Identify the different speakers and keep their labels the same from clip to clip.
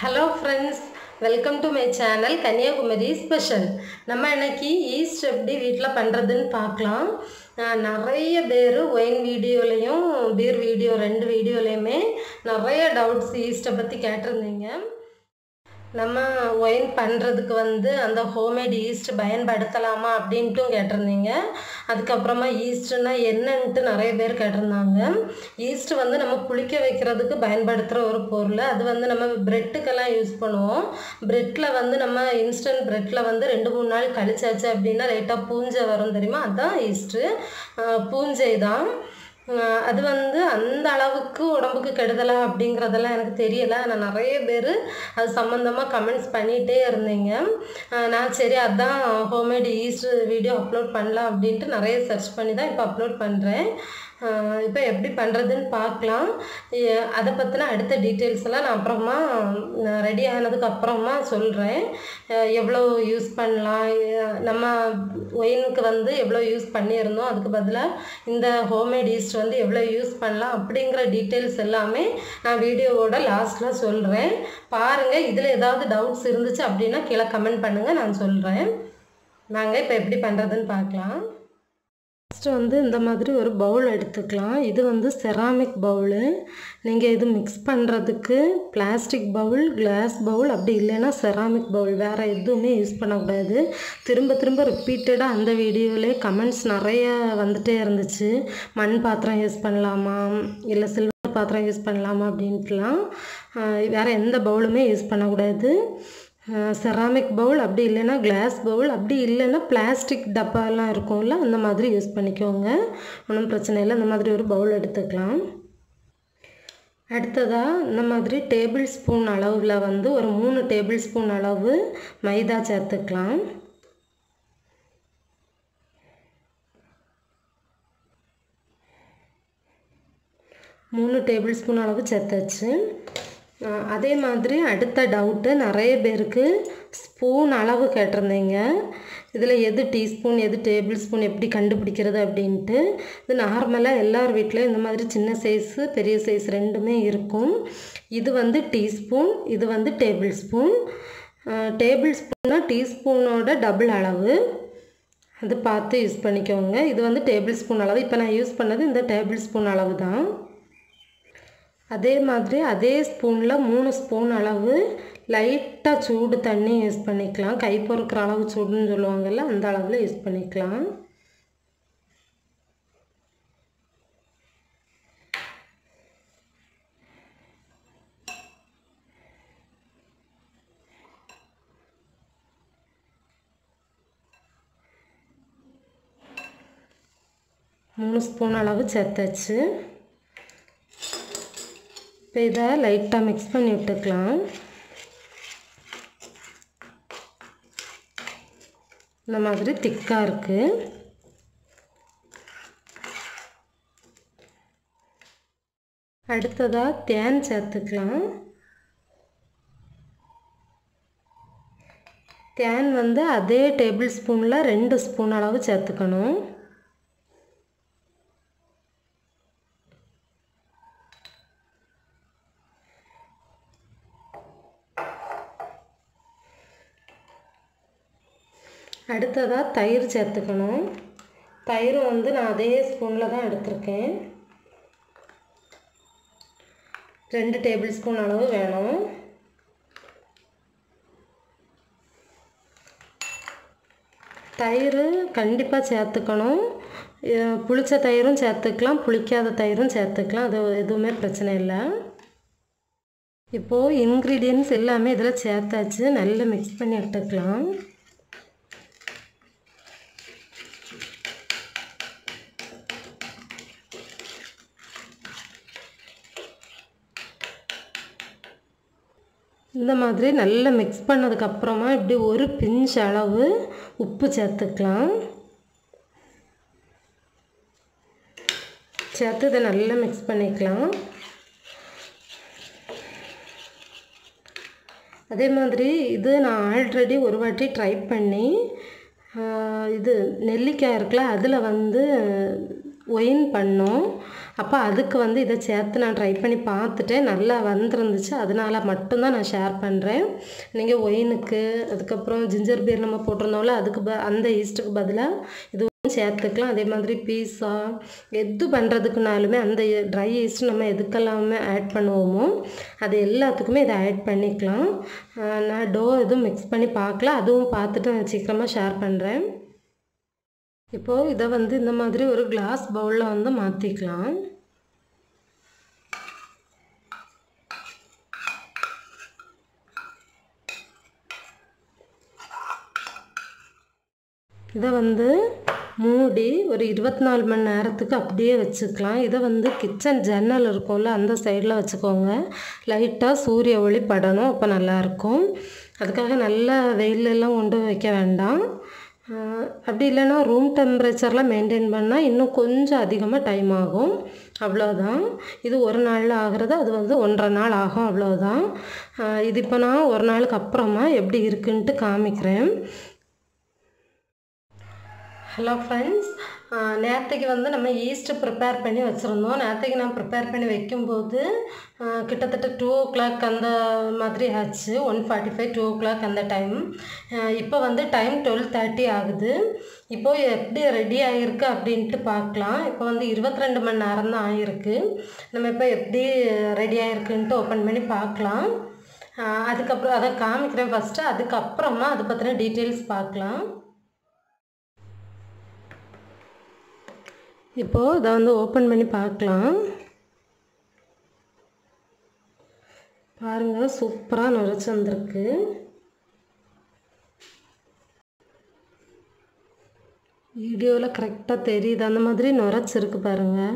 Speaker 1: hello friends welcome to my channel Kanyakumari special நம்ம இன்னைக்கு east எப்படி வீட்டில் பண்ணுறதுன்னு பார்க்கலாம் நான் நிறைய பேர் ஒயின் வீடியோலையும் பீர் வீடியோ ரெண்டு வீடியோலையுமே நிறைய டவுட்ஸ் ஈஸ்ட்டை பற்றி கேட்டிருந்தீங்க நம்ம ஒயின் பண்ணுறதுக்கு வந்து அந்த ஹோம்மேட் ஈஸ்ட் பயன்படுத்தலாமா அப்படின்ட்டும் கேட்டிருந்தீங்க அதுக்கப்புறமா ஈஸ்ட்னா என்னன்ட்டு நிறைய பேர் கேட்டிருந்தாங்க ஈஸ்ட் வந்து நம்ம புளிக்க வைக்கிறதுக்கு பயன்படுத்துகிற ஒரு பொருள் அது வந்து நம்ம ப்ரெட்டுக்கெல்லாம் யூஸ் பண்ணுவோம் ப்ரெட்டில் வந்து நம்ம இன்ஸ்டன்ட் ப்ரெட்டில் வந்து ரெண்டு மூணு நாள் கழிச்சாச்சு அப்படின்னா லைட்டாக பூஞ்சை வரும் தெரியுமா அதுதான் ஈஸ்ட்டு பூஞ்சை தான் ஆஹ் அது வந்து அந்த அளவுக்கு உடம்புக்கு கெடுதலா அப்படிங்கிறதெல்லாம் எனக்கு தெரியலை ஆனால் நிறைய பேர் அது சம்மந்தமாக கமெண்ட்ஸ் பண்ணிகிட்டே இருந்தீங்க ஆஹ் நான் சரி அதான் ஹோம்மேட் ஈஸ்ட் வீடியோ அப்லோட் பண்ணலாம் அப்படின்ட்டு நிறைய சர்ச் பண்ணி தான் இப்போ அப்லோட் பண்ணுறேன் இப்போ எப்படி பண்ணுறதுன்னு பார்க்கலாம் எ- அதை பற்றின அடுத்த டீட்டெயில்ஸ் எல்லாம் நான் அப்புறமா ரெடி ஆனதுக்கு அப்புறமா சொல்கிறேன் எவ்வளோ யூஸ் பண்ணலாம் எ- நம்ம ஒயினுக்கு வந்து எவ்வளோ யூஸ் பண்ணியிருந்தோம் அதுக்கு பதிலாக இந்த ஹோம்மேட் ஈஸ்ட் வந்து எவ்வளோ யூஸ் பண்ணலாம் அப்படிங்கிற டீட்டெயில்ஸ் எல்லாமே நான் வீடியோவோட லாஸ்ட்டில் சொல்கிறேன் பாருங்கள் இதில் ஏதாவது டவுட்ஸ் இருந்துச்சு அப்படின்னா கீழே கமெண்ட் பண்ணுங்கள் நான் சொல்கிறேன் நாங்கள் இப்போ எப்படி பண்ணுறதுன்னு பார்க்கலாம் ஃபஸ்ட்டு வந்து இந்த மாதிரி ஒரு பவுல் எடுத்துக்கலாம் இது வந்து செராமிக் பவுலு நீங்கள் இது மிக்ஸ் பண்ணுறதுக்கு பிளாஸ்டிக் பவுல் கிளாஸ் பவுல் அப்படி இல்லைன்னா செராமிக் பவுல் வேறு எதுவுமே யூஸ் பண்ணக்கூடாது திரும்ப திரும்ப ரிப்பீட்டடாக அந்த வீடியோவிலே கமெண்ட்ஸ் நிறைய வந்துட்டே இருந்துச்சு மண் பாத்திரம் யூஸ் பண்ணலாமா இல்லை சில்வர் பாத்திரம் யூஸ் பண்ணலாமா அப்படின்ட்டுலாம் ஆஹ் வேறு எந்த பவுலுமே யூஸ் பண்ணக்கூடாது செராமிக் பவுல் அப்படி இல்லைன்னா கிளாஸ் பவுல் அப்படி இல்லைன்னா பிளாஸ்டிக் டப்பாலாம் இருக்கும்ல அந்த மாதிரி யூஸ் பண்ணிக்கோங்க ஒன்றும் பிரச்சனை இல்லை இந்த மாதிரி ஒரு பவுல் எடுத்துக்கலாம் அடுத்ததாக இந்த மாதிரி டேபிள் ஸ்பூன் அளவில் வந்து ஒரு மூணு டேபிள் ஸ்பூன் அளவு மைதா சேர்த்துக்கலாம் மூணு டேபிள் ஸ்பூன் அளவு சேர்த்தாச்சு அஹ் அதே மாதிரி அடுத்த டவுட்டு நிறைய பேருக்கு ஸ்பூன் அளவு கேட்டிருந்தீங்க இதில் எது டீஸ்பூன் எது டேபிள் ஸ்பூன் எப்படி கண்டுபிடிக்கிறது அப்படின்ட்டு இது நார்மலாக எல்லார் வீட்லேயும் இந்த மாதிரி சின்ன சைஸு பெரிய சைஸ் ரெண்டுமே இருக்கும் இது வந்து டீஸ்பூன் இது வந்து டேபிள் ஸ்பூன் டேபிள் ஸ்பூன்னா டீஸ்பூனோட டபுள் அளவு அது பார்த்து யூஸ் பண்ணிக்கோங்க இது வந்து டேபிள் ஸ்பூன் அளவு இப்போ நான் யூஸ் பண்ணது இந்த டேபிள் ஸ்பூன் அளவு தான் அதே மாதிரி அதே ஸ்பூனில் மூணு ஸ்பூன் அளவு லைட்டாக சூடு தண்ணி யூஸ் பண்ணிக்கலாம் கை பொறுக்கிற அளவு சூடுன்னு சொல்லுவாங்கல்ல அந்த அளவில் யூஸ் பண்ணிக்கலாம் மூணு ஸ்பூன் அளவு சேர்த்தாச்சு இப்போ இதை லைட்டாக மிக்ஸ் பண்ணி விட்டுக்கலாம் இந்த மாதிரி திக்காக இருக்குது அடுத்ததாக தேன் சேர்த்துக்கலாம் தேன் வந்து அதே டேபிள் ஸ்பூனில் ரெண்டு ஸ்பூன் அளவு சேர்த்துக்கணும் அடுத்ததாக தயிர் சேர்த்துக்கணும் தயிர் வந்து நான் அதே ஸ்பூனில் தான் எடுத்திருக்கேன் ரெண்டு டேபிள் ஸ்பூன் அளவு வேணும் தயிர் கண்டிப்பாக சேர்த்துக்கணும் அஹ் புளிச்ச தயிரும் சேர்த்துக்கலாம் புளிக்காத தயிரும் சேர்த்துக்கலாம் அது எதுவுமே பிரச்சனை இல்லை இப்போது இன்க்ரீடியன்ஸ் எல்லாமே இதில் சேர்த்தாச்சு நல்லா மிக்ஸ் பண்ணி எடுத்துக்கலாம் இந்த மாதிரி நல்லா மிக்ஸ் பண்ணதுக்கப்புறமா இப்படி ஒரு பிஞ்ச் அளவு உப்பு சேர்த்துக்கலாம் சேர்த்து இதை நல்லா மிக்ஸ் பண்ணிக்கலாம் அதே மாதிரி இது நான் ஆல்ரெடி ஒரு வாட்டி ட்ரை பண்ணி ஆஹ், இது நெல்லிக்காய் இருக்குல்ல அதில் வந்து ஒயின் பண்ணோம் அப்போ அதுக்கு வந்து இதை சேர்த்து நான் ட்ரை பண்ணி பார்த்துட்டேன் நல்லா வந்திருந்துச்சு அதனால மட்டும்தான் நான் ஷேர் பண்ணுறேன் நீங்கள் ஒயினுக்கு அதுக்கப்புறம் ஜிஞ்சர் பீர் நம்ம போட்டிருந்தோம்ல அதுக்கு ப அந்த ஈஸ்ட்டுக்கு பதிலாக இது சேர்த்துக்கலாம் அதே மாதிரி பீஸா எது பண்ணுறதுக்குனாலுமே அந்த ட்ரை ஈஸ்ட் நம்ம எதுக்கெல்லாமே ஆட் பண்ணுவோமோ அது எல்லாத்துக்குமே இதை ஆட் பண்ணிக்கலாம் நான் டோ எதுவும் மிக்ஸ் பண்ணி பார்க்கல அதுவும் பார்த்துட்டு நான் சீக்கிரமாக ஷேர் பண்ணுறேன் இப்போது இதை வந்து இந்த மாதிரி ஒரு கிளாஸ் பவுலில் வந்து மாற்றிக்கலாம் இதை வந்து மூடி ஒரு இருபத்தி நாலு மணி நேரத்துக்கு அப்படியே வச்சுக்கலாம் இதை வந்து கிச்சன் ஜன்னல் இருக்கும்ல அந்த சைடில் வச்சுக்கோங்க லைட்டாக சூரிய ஒளி படணும் அப்போ நல்லாயிருக்கும் அதுக்காக நல்ல வெயிலெல்லாம் கொண்டு வைக்க வேண்டாம் அப்படி இல்லைன்னா ரூம் டெம்பரேச்சரில் மெயின்டைன் பண்ணால் இன்னும் கொஞ்சம் அதிகமாக டைம் ஆகும் அவ்வளோதான் இது ஒரு நாளில் ஆகிறது அது வந்து ஒன்றரை நாள் ஆகும் அவ்வளோதான் இது இப்போ நான் ஒரு நாளுக்கு அப்புறமா எப்படி இருக்குன்ட்டு காமிக்கிறேன் ஹலோ ஃப்ரெண்ட்ஸ் நேற்றுக்கு வந்து நம்ம ஈஸ்ட்டு ப்ரிப்பேர் பண்ணி வச்சுருந்தோம் நேற்றுக்கு நான் ப்ரிப்பேர் பண்ணி வைக்கும்போது கிட்டத்தட்ட டூ ஓ கிளாக் அந்த மாதிரி ஆச்சு one forty five two o'clock அந்த டைம் இப்போ வந்து டைம் டுவெல் தேர்ட்டி ஆகுது இப்போது எப்படி ரெடி ஆகிருக்கு அப்படின்ட்டு பார்க்கலாம் இப்போ வந்து இருபத்தி ரெண்டு மணி நேரம் தான் ஆகிருக்கு நம்ம இப்போ எப்படி ரெடி ஆகிருக்குன்ட்டு ஓப்பன் பண்ணி பார்க்கலாம் அதுக்கப்புறம் அதை காமிக்கிறேன் ஃபஸ்ட்டு அதுக்கப்புறமா அதை பற்றின டீட்டெயில்ஸ் பார்க்கலாம் இப்போது இதை வந்து ஓப்பன் பண்ணி பார்க்கலாம் பாருங்கள் சூப்பராக நுரைச்சி வந்திருக்கு வீடியோவில் கரெக்டாக தெரியுது அந்த மாதிரி நுரைச்சிருக்கு பாருங்கள்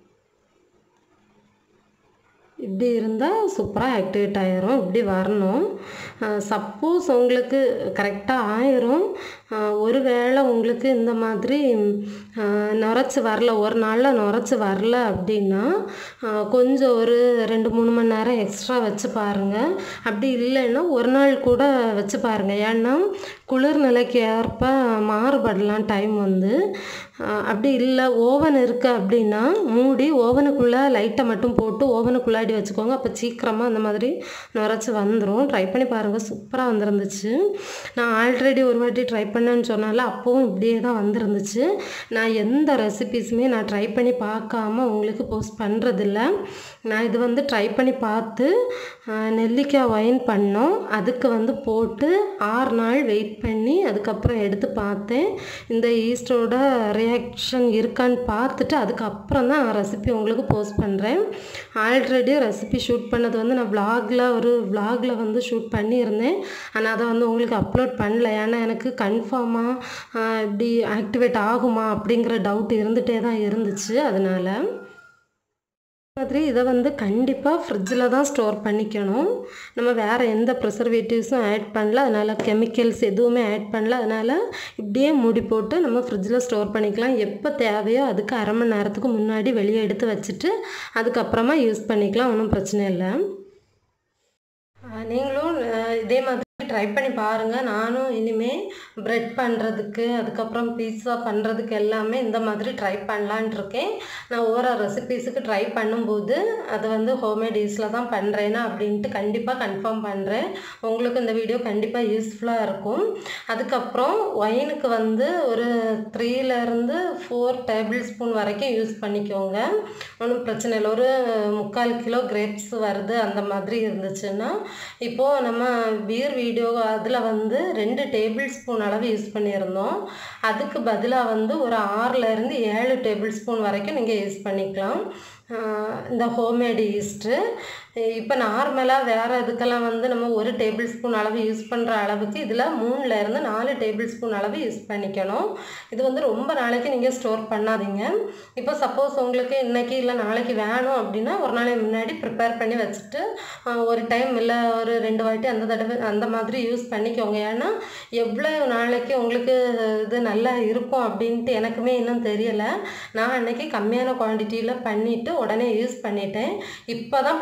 Speaker 1: இப்படி இருந்தால் சூப்பராக ஆக்டிவேட் ஆயிரும் இப்படி வரணும் சப்போஸ் உங்களுக்கு கரெக்டாக ஆயிரும் ஒரு வேளை உங்களுக்கு இந்த மாதிரி நுரைச்சி வரல ஒரு நாளில் நுரைச்சி வரல அப்படின்னா கொஞ்சம் ஒரு ரெண்டு மூணு மணி நேரம் எக்ஸ்ட்ரா வச்சு பாருங்கள் அப்படி இல்லைன்னா ஒரு நாள் கூட வச்சு பாருங்கள் ஏன்னா குளிர் நிலைக்கு ஏற்ப மாறுபடலாம் டைம் வந்து அப்படி இல்லை ஓவன் இருக்குது அப்படின்னா மூடி ஓவனுக்குள்ளே லைட்டை மட்டும் போட்டு ஓவனுக்குள்ளாடி வச்சுக்கோங்க அப்போ சீக்கிரமாக அந்த மாதிரி நுரைச்சி வந்துடும் ட்ரை பண்ணி பாருங்கள் சூப்பராக வந்துருந்துச்சு நான் ஆல்ரெடி ஒரு வாட்டி ட்ரை பண்ணேன்னு சொன்னால அப்போவும் இப்படியே தான் வந்துருந்துச்சு நான் எந்த ரெசிபீஸுமே நான் ட்ரை பண்ணி பார்க்காம உங்களுக்கு போஸ்ட் பண்ணுறதில்ல நான் இது வந்து ட்ரை பண்ணி பார்த்து நெல்லிக்காய் ஒயின் பண்ணோம் அதுக்கு வந்து போட்டு ஆறு நாள் வெயிட் பண்ணி அதுக்கப்புறம் எடுத்து பார்த்தேன் இந்த ஈஸ்டோட ரியாக்ஷன் இருக்கான்னு பார்த்துட்டு அதுக்கப்புறம் தான் ரெசிபி உங்களுக்கு போஸ்ட் பண்ணுறேன் ஆல்ரெடி ரெசிபி ஷூட் பண்ணது வந்து நான் விலாகில் ஒரு விலாகில் வந்து ஷூட் பண்ணியிருந்தேன் ஆனால் அதை வந்து உங்களுக்கு அப்லோட் பண்ணல ஏன்னா எனக்கு கன்ஃபார்மாக இப்படி ஆக்டிவேட் ஆகுமா அப்படிங்கிற டவுட் இருந்துகிட்டே தான் இருந்துச்சு அதனால் மாதிரி இதை வந்து கண்டிப்பாக ஃப்ரிட்ஜில் தான் ஸ்டோர் பண்ணிக்கணும் நம்ம வேறு எந்த ப்ரிசர்வேட்டிவ்ஸும் ஆட் பண்ணல அதனால் கெமிக்கல்ஸ் எதுவுமே ஆட் பண்ணல அதனால் இப்படியே மூடி போட்டு நம்ம ஃப்ரிட்ஜில் ஸ்டோர் பண்ணிக்கலாம் எப்போ தேவையோ அதுக்கு அரை மணி நேரத்துக்கு முன்னாடி வெளியே எடுத்து வச்சுட்டு அதுக்கப்புறமா யூஸ் பண்ணிக்கலாம் ஒன்றும் பிரச்சனை இல்லை நீங்களும் இதே மாதிரி ட்ரை பண்ணி பாருங்கள் நானும் இனிமேல் ப்ரெட் பண்ணுறதுக்கு அதுக்கப்புறம் பீஸா பண்ணுறதுக்கு எல்லாமே இந்த மாதிரி ட்ரை பண்ணலான் இருக்கேன் நான் ஒவ்வொரு ரெசிபீஸுக்கு ட்ரை பண்ணும்போது அது வந்து ஹோம்மேட் யூஸில் தான் பண்ணுறேன்னா அப்படின்ட்டு கண்டிப்பாக கன்ஃபார்ம் பண்ணுறேன் உங்களுக்கு இந்த வீடியோ கண்டிப்பாக யூஸ்ஃபுல்லாக இருக்கும் அதுக்கப்புறம் ஒயினுக்கு வந்து ஒரு த்ரீலேருந்து ஃபோர் டேபிள் ஸ்பூன் வரைக்கும் யூஸ் பண்ணிக்கோங்க ஒன்றும் பிரச்சனை இல்லை ஒரு முக்கால் கிலோ கிரேப்ஸ் வருது அந்த மாதிரி இருந்துச்சுன்னா இப்போது நம்ம பீர் வீடியோ அதில் வந்து ரெண்டு டேபிள் ஸ்பூன் அளவு யூஸ் பண்ணியிருந்தோம் அதுக்கு பதிலாக வந்து ஒரு ஆறுலேருந்து ஏழு டேபிள் ஸ்பூன் வரைக்கும் நீங்கள் யூஸ் பண்ணிக்கலாம் இந்த ஹோம்மேடு ஈஸ்ட்டு இப்போ நார்மலாக வேறு இதுக்கெல்லாம் வந்து நம்ம ஒரு டேபிள் ஸ்பூன் அளவு யூஸ் பண்ணுற அளவுக்கு இதில் மூணுலேருந்து நாலு டேபிள் ஸ்பூன் அளவு யூஸ் பண்ணிக்கணும் இது வந்து ரொம்ப நாளைக்கு நீங்கள் ஸ்டோர் பண்ணாதீங்க இப்போ சப்போஸ் உங்களுக்கு இன்றைக்கி இல்லை நாளைக்கு வேணும் அப்படின்னா ஒரு நாளைக்கு முன்னாடி ப்ரிப்பேர் பண்ணி வச்சுட்டு ஒரு டைம் இல்லை ஒரு ரெண்டு வாட்டி அந்த தடவை அந்த மாதிரி யூஸ் பண்ணிக்கோங்க ஏன்னா எவ்வளோ நாளைக்கு உங்களுக்கு இது நல்லா இருக்கும் அப்படின்ட்டு எனக்குமே இன்னும் தெரியலை நான் அன்றைக்கி கம்மியான குவான்டிட்டியில் பண்ணிவிட்டு உடனே யூஸ் பண்ணிட்டேன் இப்போ தான் பண்ணி ஸ்டோர்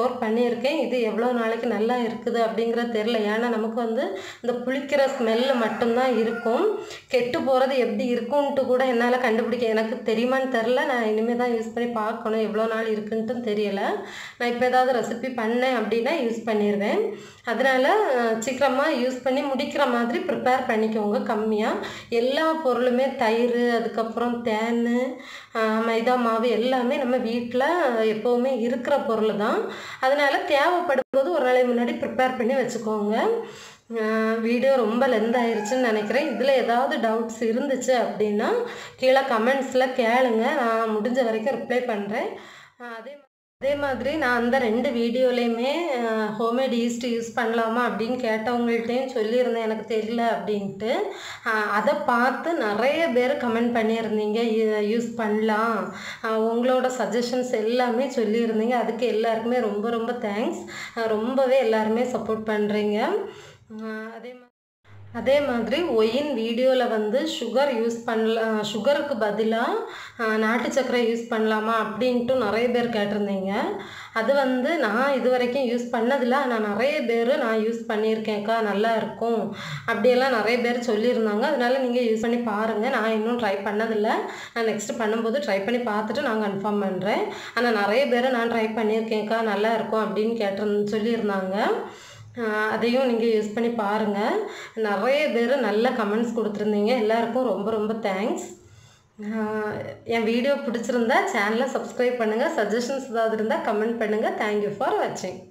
Speaker 1: ஸ்டோர் பண்ணியிருக்கேன் இது எவ்வளோ நாளைக்கு நல்லா இருக்குது அப்படிங்கிறது தெரில ஏன்னா நமக்கு வந்து இந்த புளிக்கிற ஸ்மெல்லு மட்டும்தான் இருக்கும் கெட்டு போகிறது எப்படி இருக்கும்ன்ட்டு கூட என்னால் கண்டுபிடிக்க எனக்கு தெரியுமான்னு தெரில நான் இனிமேல் தான் யூஸ் பண்ணி பார்க்கணும் எவ்வளோ நாள் இருக்குன்ட்டும் தெரியலை நான் இப்போ ஏதாவது ரெசிபி பண்ணேன் அப்படின்னா யூஸ் பண்ணிடுவேன் அதனால் சீக்கிரமாக யூஸ் பண்ணி முடிக்கிற மாதிரி ப்ரிப்பேர் பண்ணிக்கோங்க கம்மியாக எல்லா பொருளுமே தயிர் அதுக்கப்புறம் தேன் மைதா மாவு எல்லாமே நம்ம வீட்டில் எப்போவுமே இருக்கிற பொருள் தான் அதனால் தேவைப்படும் போது ஒரு நாளைக்கு முன்னாடி ப்ரிப்பேர் பண்ணி வச்சுக்கோங்க வீடியோ ரொம்ப லென்த் ஆயிருச்சுன்னு நினைக்கிறேன் இதில் ஏதாவது டவுட்ஸ் இருந்துச்சு அப்படின்னா கீழே கமெண்ட்ஸில் கேளுங்க நான் முடிஞ்ச வரைக்கும் ரிப்ளை பண்ணுறேன் அதே அதே மாதிரி நான் அந்த ரெண்டு வீடியோலையுமே ஹோம்மேட் ஈஸ்ட் யூஸ் பண்ணலாமா அப்படின்னு கேட்டவங்கள்ட்டையும் சொல்லியிருந்தேன் எனக்கு தெரியல அப்படின்ட்டு அதை பார்த்து நிறைய பேர் கமெண்ட் பண்ணியிருந்தீங்க யூஸ் பண்ணலாம் உங்களோட சஜஷன்ஸ் எல்லாமே சொல்லியிருந்தீங்க அதுக்கு எல்லாருக்குமே ரொம்ப ரொம்ப தேங்க்ஸ் ரொம்பவே எல்லாருமே சப்போர்ட் பண்ணுறீங்க அதே மாதிரி அதே மாதிரி ஒயின் வீடியோவில் வந்து சுகர் யூஸ் பண்ணலாம் சுகருக்கு பதிலாக நாட்டு சர்க்கரை யூஸ் பண்ணலாமா அப்படின்ட்டு நிறைய பேர் கேட்டிருந்தீங்க அது வந்து நான் இது வரைக்கும் யூஸ் பண்ணதில்ல ஆனால் நிறைய பேர் நான் யூஸ் பண்ணியிருக்கேன்க்கா நல்லா இருக்கும் அப்படியெல்லாம் நிறைய பேர் சொல்லியிருந்தாங்க அதனால நீங்கள் யூஸ் பண்ணி பாருங்கள் நான் இன்னும் ட்ரை பண்ணதில்லை நான் நெக்ஸ்ட்டு பண்ணும்போது ட்ரை பண்ணி பார்த்துட்டு நான் கன்ஃபார்ம் பண்ணுறேன் ஆனால் நிறைய பேர் நான் ட்ரை பண்ணியிருக்கேன்க்கா நல்லா இருக்கும் அப்படின்னு கேட்டு சொல்லியிருந்தாங்க அதையும் நீங்கள் யூஸ் பண்ணி பாருங்கள் நிறைய பேர் நல்ல கமெண்ட்ஸ் கொடுத்துருந்தீங்க எல்லாருக்கும் ரொம்ப ரொம்ப தேங்க்ஸ் என் வீடியோ பிடிச்சிருந்தா சேனலை சப்ஸ்கிரைப் பண்ணுங்கள் சஜஷன்ஸ் ஏதாவது இருந்தால் கமெண்ட் பண்ணுங்கள் தேங்க்யூ ஃபார் வாட்சிங்